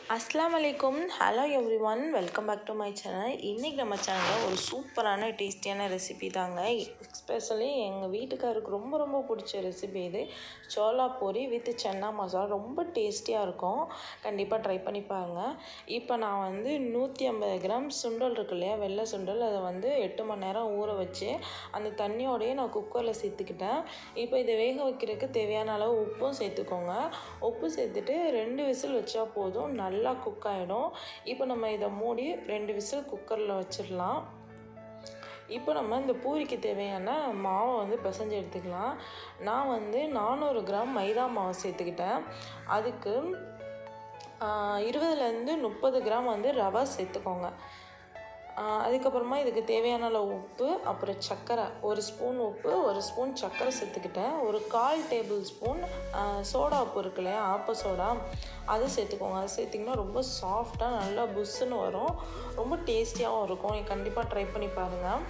அஸ்லாம் வலைக்கும் hello everyone welcome back to my channel இன்றைக்கி நம்ம சேனலில் ஒரு சூப்பரான டேஸ்டியான ரெசிபி தாங்க எஸ்பெஷலி எங்கள் வீட்டுக்காருக்கு ரொம்ப ரொம்ப பிடிச்ச ரெசிபி இது சோளா பூரி வித் சன்னா மசாலா ரொம்ப டேஸ்டியாக இருக்கும் கண்டிப்பாக ட்ரை பண்ணி பாருங்கள் இப்போ நான் வந்து நூற்றி ஐம்பது கிராம் சுண்டல் இருக்கு இல்லையா வெள்ளை சுண்டல் அதை வந்து எட்டு மணி நேரம் ஊற வச்சு அந்த தண்ணியோடையே நான் குக்கரில் சேர்த்துக்கிட்டேன் இப்போ இதை வேக வைக்கிறதுக்கு தேவையான அளவு உப்பும் சேர்த்துக்கோங்க உப்பு சேர்த்துட்டு ரெண்டு விசில் வச்சா போதும் நல்லா குக் ஆகிடும் இப்போ நம்ம இதை மூடி ரெண்டு விசில் குக்கரில் வச்சிடலாம் இப்போ நம்ம இந்த பூரிக்கு தேவையான மாவை வந்து பிசைஞ்சு எடுத்துக்கலாம் நான் வந்து நானூறு கிராம் மைதா மாவு சேர்த்துக்கிட்டேன் அதுக்கு இருபதுலேருந்து முப்பது கிராம் வந்து ரவை சேர்த்துக்கோங்க அதுக்கப்புறமா இதுக்கு தேவையான அளவு உப்பு அப்புறம் சர்க்கரை ஒரு ஸ்பூன் உப்பு ஒரு ஸ்பூன் சர்க்கரை சேர்த்துக்கிட்டேன் ஒரு கால் டேபிள் ஸ்பூன் சோடா உப்பு இருக்கு இல்லையா ஆப்ப சோடா அதை சேர்த்துக்கோங்க அதை சேர்த்திங்கன்னா ரொம்ப சாஃப்டாக நல்லா புஷ்ஷுன்னு வரும் ரொம்ப டேஸ்டியாகவும் இருக்கும் கண்டிப்பாக ட்ரை பண்ணி பாருங்கள்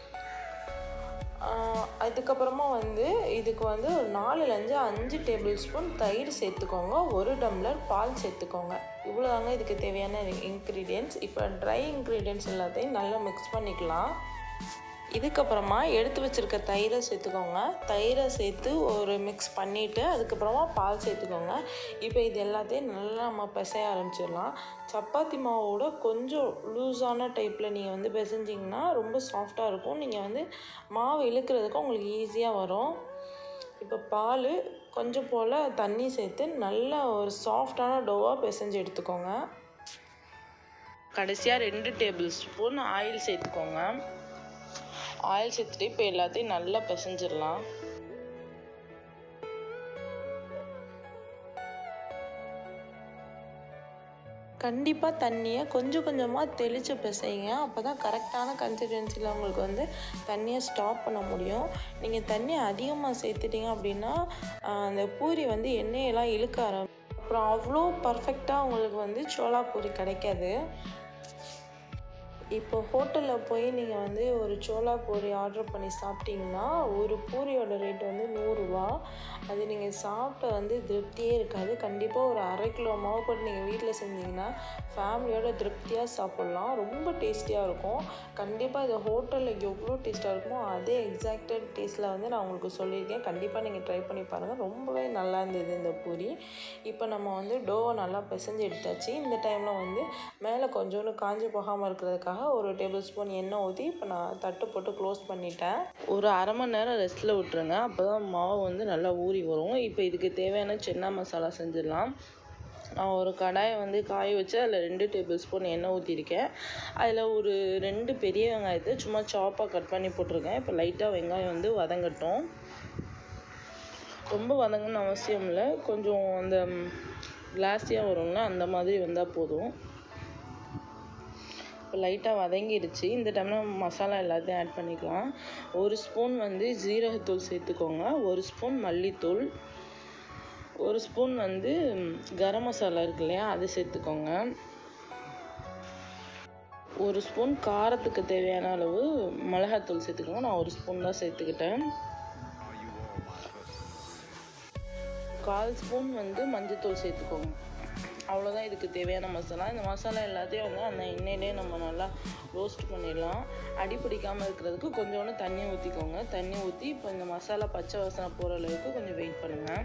அதுக்கப்புறமா வந்து இதுக்கு வந்து ஒரு நாலுலேருந்து அஞ்சு டேபிள் ஸ்பூன் தயிர் சேர்த்துக்கோங்க ஒரு டம்ளர் பால் சேர்த்துக்கோங்க இவ்வளோதாங்க இதுக்கு தேவையான இன்க்ரீடியன்ட்ஸ் இப்போ ட்ரை இன்க்ரீடியன்ட்ஸ் எல்லாத்தையும் நல்லா மிக்ஸ் பண்ணிக்கலாம் இதுக்கப்புறமா எடுத்து வச்சுருக்க தயிரை சேர்த்துக்கோங்க தயிரை சேர்த்து ஒரு மிக்ஸ் பண்ணிவிட்டு அதுக்கப்புறமா பால் சேர்த்துக்கோங்க இப்போ இது எல்லாத்தையும் நல்லா நம்ம பிசைய ஆரம்பிச்சிடலாம் சப்பாத்தி மாவோட கொஞ்சம் லூஸான டைப்பில் நீங்கள் வந்து பிசைஞ்சிங்கன்னா ரொம்ப சாஃப்டாக இருக்கும் நீங்கள் வந்து மாவு இழுக்கிறதுக்கு உங்களுக்கு ஈஸியாக வரும் இப்போ பால் கொஞ்சம் போல் தண்ணி சேர்த்து நல்லா ஒரு சாஃப்டான டோவாக பிசைஞ்சு எடுத்துக்கோங்க கடைசியாக ரெண்டு டேபிள் ஸ்பூன் ஆயில் சேர்த்துக்கோங்க ஆயில் சேர்த்துட்டு இப்போ எல்லாத்தையும் நல்லா பிசைஞ்சிடலாம் கண்டிப்பாக தண்ணியை கொஞ்சம் கொஞ்சமாக தெளித்து பிசைங்க அப்போ தான் கரெக்டான கன்சிஸ்டன்சியில் உங்களுக்கு வந்து தண்ணியை ஸ்டாப் பண்ண முடியும் நீங்கள் தண்ணி அதிகமாக சேர்த்துட்டீங்க அப்படின்னா அந்த பூரி வந்து எண்ணெயெல்லாம் இழுக்க ஆரம்பி அப்புறம் அவ்வளோ பர்ஃபெக்டாக உங்களுக்கு வந்து சோளா பூரி கிடைக்காது இப்போ ஹோட்டலில் போய் நீங்கள் வந்து ஒரு சோளா பூரி ஆர்டர் பண்ணி சாப்பிட்டீங்கன்னா ஒரு பூரியோட ரேட் வந்து நூறுரூவா அது நீங்கள் சாப்பிட்ட வந்து திருப்தியே இருக்காது கண்டிப்பாக ஒரு அரை கிலோ மாவு போட்டு நீங்கள் வீட்டில் செஞ்சீங்கன்னா ஃபேமிலியோட திருப்தியாக சாப்பிட்லாம் ரொம்ப டேஸ்டியாக இருக்கும் கண்டிப்பாக இது ஹோட்டலில் எவ்வளோ டேஸ்ட்டாக இருக்குமோ அதே எக்ஸாக்டட் டேஸ்ட்டில் வந்து நான் உங்களுக்கு சொல்லியிருக்கேன் கண்டிப்பாக நீங்கள் ட்ரை பண்ணி பாருங்கள் ரொம்பவே நல்லா இருந்தது இந்த பூரி இப்போ நம்ம வந்து டோவை நல்லா பிசைஞ்சு எடுத்தாச்சு இந்த டைமில் வந்து மேலே கொஞ்சோண்டு காஞ்சி போகாமல் இருக்கிறதுக்காக ஒரு டேபிள் ஸ்பூன் எண்ணெய் ஊற்றி இப்போ நான் தட்டு போட்டு க்ளோஸ் பண்ணிட்டேன் ஒரு அரை மணி நேரம் ரெஸ்ட்டில் விட்டுருங்க அப்போ தான் மாவு வந்து நல்லா ஊறி வரும் இப்போ இதுக்கு தேவையான சென்னா மசாலா செஞ்சிடலாம் நான் ஒரு கடாயை வந்து காய வச்சு அதில் ரெண்டு டேபிள் ஸ்பூன் எண்ணெய் ஊற்றிருக்கேன் அதில் ஒரு ரெண்டு பெரிய வெங்காயத்தை சும்மா சாப்பாக கட் பண்ணி போட்டிருக்கேன் இப்போ லைட்டாக வெங்காயம் வந்து வதங்கட்டும் ரொம்ப வதங்கணும்னு அவசியம் இல்லை கொஞ்சம் அந்த கிளாஸியாக வரும்ல அந்த மாதிரி வந்தால் போதும் இப்போ லைட்டாக வதங்கிடுச்சு இந்த டைமில் மசாலா எல்லாத்தையும் ஆட் பண்ணிக்கலாம் ஒரு ஸ்பூன் வந்து ஜீரகத்தூள் சேர்த்துக்கோங்க ஒரு ஸ்பூன் மல்லித்தூள் ஒரு ஸ்பூன் வந்து கரம் மசாலா இருக்கு இல்லையா அது சேர்த்துக்கோங்க ஒரு ஸ்பூன் காரத்துக்கு தேவையான அளவு மிளகாத்தூள் சேர்த்துக்கோங்க நான் ஒரு ஸ்பூன் தான் சேர்த்துக்கிட்டேன் கால் ஸ்பூன் வந்து மஞ்சத்தூள் சேர்த்துக்கோங்க அவ்வளோதான் இதுக்கு தேவையான மசாலா இந்த மசாலா எல்லாத்தையும் வந்து அந்த எண்ணெயிலே நம்ம நல்லா ரோஸ்ட் பண்ணிடலாம் அடி பிடிக்காமல் இருக்கிறதுக்கு கொஞ்சோண்டு தண்ணி ஊற்றிக்கோங்க தண்ணி ஊற்றி இப்போ இந்த மசாலா பச்சை வாசனை போகிற அளவுக்கு கொஞ்சம் வெயிட் பண்ணுங்கள்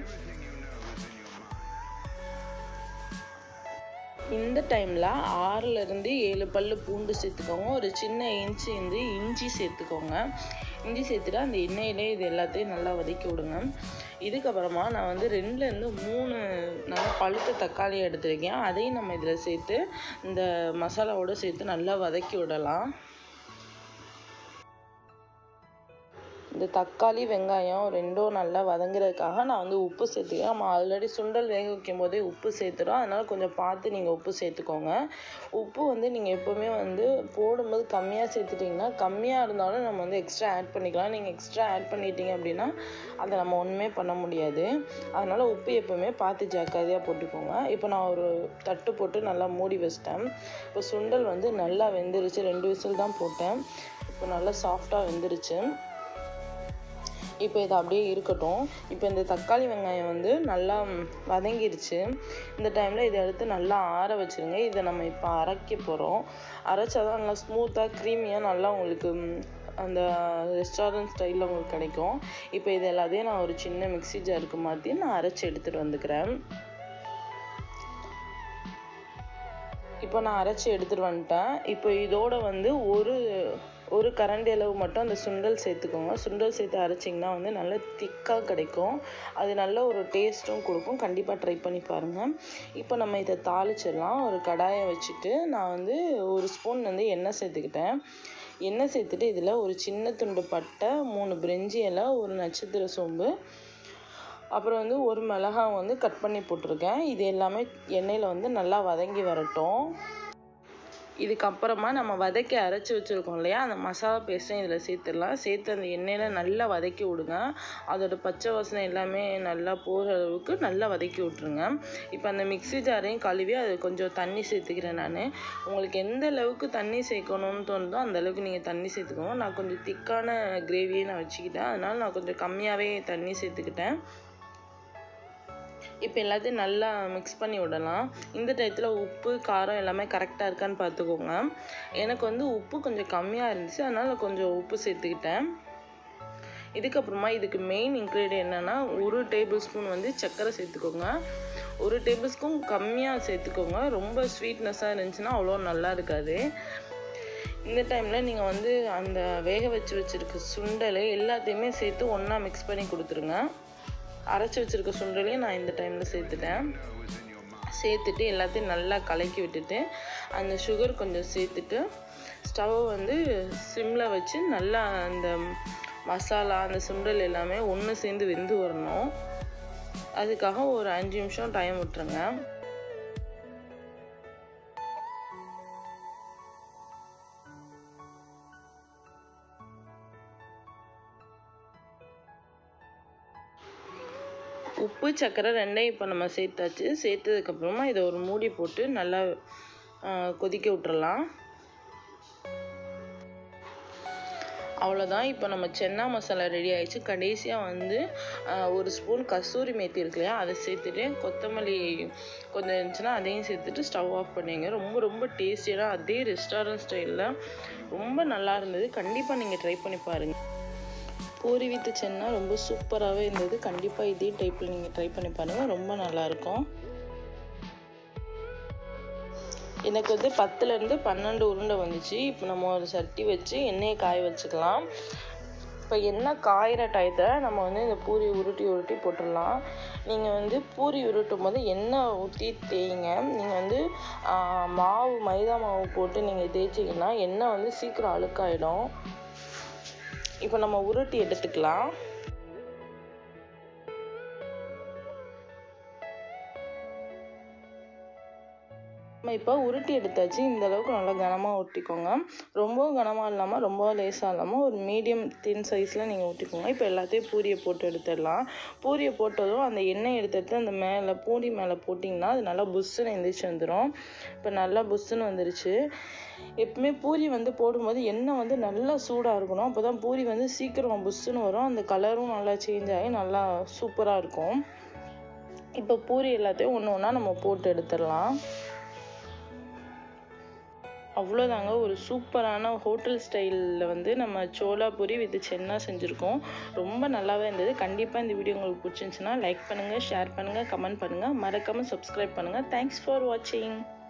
இந்த டைமில் ஆறுலேருந்து ஏழு பல் பூண்டு சேர்த்துக்கோங்க ஒரு சின்ன இன்ச்சு வந்து இஞ்சி சேர்த்துக்கோங்க இஞ்சி சேர்த்துட்டு அந்த எண்ணெயிலே இது எல்லாத்தையும் நல்லா வதக்கி விடுங்க இதுக்கப்புறமா நான் வந்து ரெண்டுலேருந்து மூணு நல்லா பழுத்த தக்காளி எடுத்திருக்கேன் அதையும் நம்ம இதில் சேர்த்து இந்த மசாலாவோடு சேர்த்து நல்லா வதக்கி விடலாம் இந்த தக்காளி வெங்காயம் ரெண்டும் நல்லா வதங்குறதுக்காக நான் வந்து உப்பு சேர்த்துக்கிறேன் நம்ம ஆல்ரெடி சுண்டல் வேக வைக்கும் போதே உப்பு சேர்த்துறோம் அதனால் கொஞ்சம் பார்த்து நீங்கள் உப்பு சேர்த்துக்கோங்க உப்பு வந்து நீங்கள் எப்போவுமே வந்து போடும்போது கம்மியாக சேர்த்துட்டிங்கன்னா கம்மியாக இருந்தாலும் நம்ம வந்து எக்ஸ்ட்ரா ஆட் பண்ணிக்கலாம் நீங்கள் எக்ஸ்ட்ரா ஆட் பண்ணிட்டீங்க அப்படின்னா அதை நம்ம ஒன்றுமே பண்ண முடியாது அதனால் உப்பு எப்போவுமே பார்த்து ஜாக்கிரதையாக போட்டுக்கோங்க இப்போ நான் ஒரு தட்டு போட்டு நல்லா மூடி வச்சிட்டேன் இப்போ சுண்டல் வந்து நல்லா வெந்துருச்சு ரெண்டு விசில் தான் போட்டேன் இப்போ நல்லா சாஃப்டாக வெந்துருச்சு இப்போ இது அப்படியே இருக்கட்டும் இப்போ இந்த தக்காளி வெங்காயம் வந்து நல்லா வதங்கிருச்சு இந்த டைமில் இதை எடுத்து நல்லா ஆற வச்சுருங்க இதை நம்ம இப்போ அரைக்க போகிறோம் அரைச்சாதான் நல்லா ஸ்மூத்தாக க்ரீமியாக நல்லா உங்களுக்கு அந்த ரெஸ்டாரண்ட் ஸ்டைலில் உங்களுக்கு கிடைக்கும் இப்போ இது எல்லாத்தையும் நான் ஒரு சின்ன மிக்ஸி ஜாருக்கு மாற்றி நான் அரைச்சி எடுத்துகிட்டு வந்துக்கிறேன் இப்போ நான் அரைச்சி எடுத்துகிட்டு வந்துட்டேன் இப்போ இதோட வந்து ஒரு ஒரு கரண்டி அளவு மட்டும் அந்த சுண்டல் சேர்த்துக்கோங்க சுண்டல் சேர்த்து அரைச்சிங்கன்னா வந்து நல்லா திக்காக கிடைக்கும் அது நல்ல ஒரு டேஸ்ட்டும் கொடுக்கும் கண்டிப்பாக ட்ரை பண்ணி பாருங்கள் இப்போ நம்ம இதை தாளிச்சிடலாம் ஒரு கடாயை வச்சுட்டு நான் வந்து ஒரு ஸ்பூன் வந்து எண்ணெய் சேர்த்துக்கிட்டேன் எண்ணெய் சேர்த்துட்டு இதில் ஒரு சின்ன துண்டு பட்டை மூணு பிரிஞ்சி இலை ஒரு நட்சத்திர சோம்பு அப்புறம் வந்து ஒரு மிளகாய் வந்து கட் பண்ணி போட்டிருக்கேன் இது எல்லாமே எண்ணெயில் வந்து நல்லா வதங்கி வரட்டும் இதுக்கப்புறமா நம்ம வதக்கி அரைச்சி வச்சுருக்கோம் இல்லையா அந்த மசாலா பேஸ்ட்டையும் இதில் சேர்த்துடலாம் சேர்த்து அந்த எண்ணெயில் நல்லா வதக்கி விடுங்க அதோட பச்சை வாசனை எல்லாமே நல்லா போகிற அளவுக்கு நல்லா வதக்கி விட்ருங்க இப்போ அந்த மிக்ஸி ஜாரையும் கழுவி அது கொஞ்சம் தண்ணி சேர்த்துக்கிறேன் நான் உங்களுக்கு எந்த அளவுக்கு தண்ணி சேர்க்கணும்னு தோணுதோ அந்த அளவுக்கு நீங்கள் தண்ணி சேர்த்துக்கோங்க நான் கொஞ்சம் திக்கான கிரேவியை நான் வச்சுக்கிட்டேன் அதனால் நான் கொஞ்சம் கம்மியாகவே தண்ணி சேர்த்துக்கிட்டேன் இப்போ எல்லாத்தையும் நல்லா மிக்ஸ் பண்ணி விடலாம் இந்த டயத்தில் உப்பு காரம் எல்லாமே கரெக்டாக இருக்கான்னு பார்த்துக்கோங்க எனக்கு வந்து உப்பு கொஞ்சம் கம்மியாக இருந்துச்சு அதனால் கொஞ்சம் உப்பு சேர்த்துக்கிட்டேன் இதுக்கப்புறமா இதுக்கு மெயின் இன்க்ரீடியன்ட் என்னென்னா ஒரு டேபிள் ஸ்பூன் வந்து சர்க்கரை சேர்த்துக்கோங்க ஒரு டேபிள் ஸ்பூன் கம்மியாக சேர்த்துக்கோங்க ரொம்ப ஸ்வீட்னஸாக இருந்துச்சுன்னா அவ்வளோ நல்லா இருக்காது இந்த டைமில் நீங்கள் வந்து அந்த வேக வச்சு வச்சுருக்க சுண்டலை எல்லாத்தையுமே சேர்த்து ஒன்றா மிக்ஸ் பண்ணி கொடுத்துருங்க அரைச்சி வச்சுருக்க சுண்டலையும் நான் இந்த டைமில் சேர்த்துட்டேன் சேர்த்துட்டு எல்லாத்தையும் நல்லா கலக்கி விட்டுட்டு அந்த சுகர் கொஞ்சம் சேர்த்துட்டு ஸ்டவ் வந்து சிம்மில் வச்சு நல்லா அந்த மசாலா அந்த சுண்டல் எல்லாமே ஒன்று சேர்ந்து வெந்து வரணும் அதுக்காக ஒரு அஞ்சு நிமிஷம் டைம் விட்டுருங்க உப்பு சர்க்கரை ரெண்டையும் இப்போ நம்ம சேர்த்தாச்சு சேர்த்ததுக்கப்புறமா இதை ஒரு மூடி போட்டு நல்லா கொதிக்க விட்டுறலாம் அவ்வளோதான் இப்போ நம்ம சென்னா மசாலா ரெடி ஆயிடுச்சு கடைசியாக வந்து ஒரு ஸ்பூன் கஸ்தூரி மேத்தி இருக்கு இல்லையா அதை சேர்த்துட்டு கொத்தமல்லி கொஞ்சம் இருந்துச்சுன்னா அதையும் சேர்த்துட்டு ஸ்டவ் ஆஃப் பண்ணிங்க ரொம்ப ரொம்ப டேஸ்டியாக அதே ரெஸ்டாரண்ட் ஸ்டைலில் ரொம்ப நல்லா இருந்தது கண்டிப்பாக நீங்கள் ட்ரை பண்ணி பாருங்கள் பூரி வித்து சென்னா ரொம்ப சூப்பராகவே இருந்தது கண்டிப்பாக இதே டைப்பில் நீங்கள் ட்ரை பண்ணி பாருங்கள் ரொம்ப நல்லாயிருக்கும் எனக்கு வந்து பத்துலேருந்து பன்னெண்டு உருண்டை வந்துச்சு இப்போ நம்ம ஒரு சட்டி வச்சு எண்ணெயை காய வச்சுக்கலாம் இப்போ எண்ணெய் காயிற டயத்தில் நம்ம வந்து இந்த பூரி உருட்டி உருட்டி போட்டுடலாம் நீங்கள் வந்து பூரி உருட்டும் போது எண்ணெய் ஊற்றி தேய்ங்க நீங்கள் வந்து மாவு மைதா மாவு போட்டு நீங்கள் தேய்ச்சிங்கன்னா எண்ணெய் வந்து சீக்கிரம் அழுக்காயிடும் இப்போ நம்ம உருட்டி எடுத்துக்கலாம் நம்ம இப்போ உருட்டி எடுத்தாச்சு இந்த அளவுக்கு நல்லா கனமாக ஒட்டிக்கோங்க ரொம்பவும் கனமாக இல்லாமல் ரொம்ப லேசாக இல்லாமல் ஒரு மீடியம் தின் சைஸில் நீங்கள் ஊற்றிக்கோங்க இப்போ எல்லாத்தையும் பூரியை போட்டு எடுத்துடலாம் பூரியை போட்டதும் அந்த எண்ணெய் எடுத்து அந்த மேலே பூரி மேலே போட்டிங்கன்னா அது நல்லா புஷ்ஷுன்னு எந்திரிச்சு வந்துடும் இப்போ நல்லா புஷ்ஷுன்னு வந்துருச்சு எப்பவுமே பூரி வந்து போடும்போது எண்ணெய் வந்து நல்லா சூடாக இருக்கணும் அப்போ தான் பூரி வந்து சீக்கிரம் புஷ்ஷுன்னு வரும் அந்த கலரும் நல்லா சேஞ்ச் ஆகி நல்லா சூப்பராக இருக்கும் இப்போ பூரி எல்லாத்தையும் ஒன்று ஒன்றா நம்ம போட்டு எடுத்துடலாம் அவ்வளோதாங்க ஒரு சூப்பரான ஹோட்டல் ஸ்டைலில் வந்து நம்ம சோலா பூரி வித் சென்னா செஞ்சுருக்கோம் ரொம்ப நல்லாவே இருந்தது கண்டிப்பாக இந்த வீடியோ உங்களுக்கு பிடிச்சிருந்துச்சுன்னா லைக் பண்ணுங்கள் ஷேர் பண்ணுங்கள் கமெண்ட் பண்ணுங்கள் மறக்காமல் சப்ஸ்கிரைப் பண்ணுங்கள் தேங்க்ஸ் ஃபார் வாட்சிங்